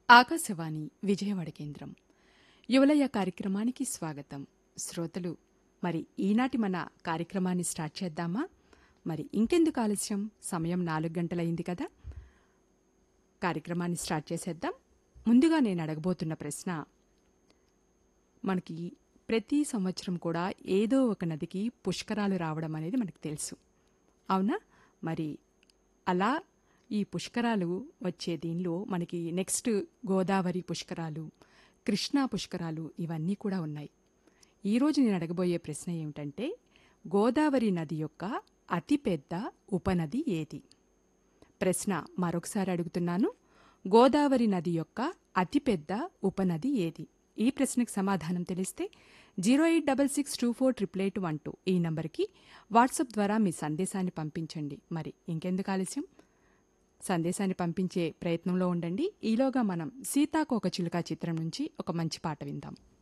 ఆకాశవాణి విజయవాడ కేంద్రం యువలయ కార్యక్రమానికి స్వాగతం శ్రోతలు మరి ఈనాటి మన కార్యక్రమాన్ని స్టార్ట్ చేద్దామా మరి ఇంకెందుకు ఆలస్యం సమయం నాలుగు గంటలైంది కదా కార్యక్రమాన్ని స్టార్ట్ చేసేద్దాం ముందుగా నేను అడగబోతున్న ప్రశ్న మనకి ప్రతి సంవత్సరం కూడా ఏదో ఒక నదికి పుష్కరాలు రావడం అనేది మనకు తెలుసు అవునా మరి అలా ఈ పుష్కరాలు వచ్చే దీనిలో మనకి నెక్స్ట్ గోదావరి పుష్కరాలు కృష్ణా పుష్కరాలు ఇవన్నీ కూడా ఉన్నాయి ఈరోజు నేను అడగబోయే ప్రశ్న ఏమిటంటే గోదావరి నది యొక్క అతిపెద్ద ఉపనది ఏది ప్రశ్న మరొకసారి అడుగుతున్నాను గోదావరి నది యొక్క అతిపెద్ద ఉపనది ఏది ఈ ప్రశ్నకు సమాధానం తెలిస్తే zero eight double six two four triple eight one two ఈ నంబర్కి వాట్సాప్ ద్వారా మీ సందేశాన్ని పంపించండి మరి ఇంకెందుకు ఆలస్యం సందేశాన్ని పంపించే ప్రయత్నంలో ఉండండి ఈలోగా మనం సీతాకోక చిలుక చిత్రం నుంచి ఒక మంచి పాట విందాం